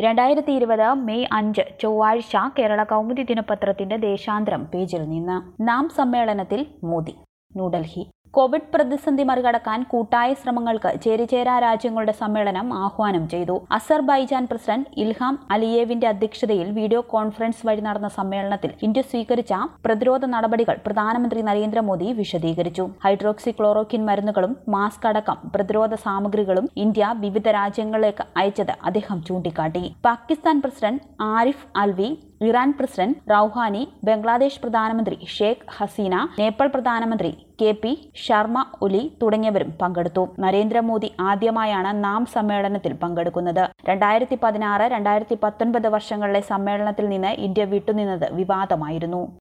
രണ്ടായിരത്തി ഇരുപത് മെയ് അഞ്ച് ചൊവ്വാഴ്ച കേരള കൗമുദി ദിനപത്രത്തിന്റെ ദേശാന്തരം പേജിൽ നിന്ന് നാം സമ്മേളനത്തിൽ മോദി ന്യൂഡൽഹി കോവിഡ് പ്രതിസന്ധി മറികടക്കാൻ കൂട്ടായ ശ്രമങ്ങൾക്ക് ചേരിചേരാ രാജ്യങ്ങളുടെ സമ്മേളനം ആഹ്വാനം ചെയ്തു അസർബൈജാൻ പ്രസിഡന്റ് ഇൽഹാം അലിയേവിന്റെ അധ്യക്ഷതയിൽ വീഡിയോ കോൺഫറൻസ് വഴി നടന്ന സമ്മേളനത്തിൽ ഇന്ത്യ സ്വീകരിച്ച പ്രതിരോധ നടപടികൾ പ്രധാനമന്ത്രി നരേന്ദ്രമോദി വിശദീകരിച്ചു ഹൈഡ്രോക്സി ക്ലോറോക്കിൻ മരുന്നുകളും മാസ്ക് അടക്കം പ്രതിരോധ സാമഗ്രികളും ഇന്ത്യ വിവിധ രാജ്യങ്ങളിലേക്ക് അയച്ചത് അദ്ദേഹം ചൂണ്ടിക്കാട്ടി Pakistan president Arif Alvi Iran president Rouhani Bangladesh പ്രധാനമന്ത്രി ഷേഖ് ഹസീന നേപ്പാൾ പ്രധാനമന്ത്രി കെ പി ശർമ്മ ഒലി തുടങ്ങിയവരും പങ്കെടുത്തു നരേന്ദ്രമോദി ആദ്യമായാണ് നാം സമ്മേളനത്തിൽ പങ്കെടുക്കുന്നത് രണ്ടായിരത്തി പതിനാറ് രണ്ടായിരത്തി പത്തൊൻപത് വർഷങ്ങളിലെ സമ്മേളനത്തിൽ നിന്ന് ഇന്ത്യ വിട്ടുനിന്നത് വിവാദമായിരുന്നു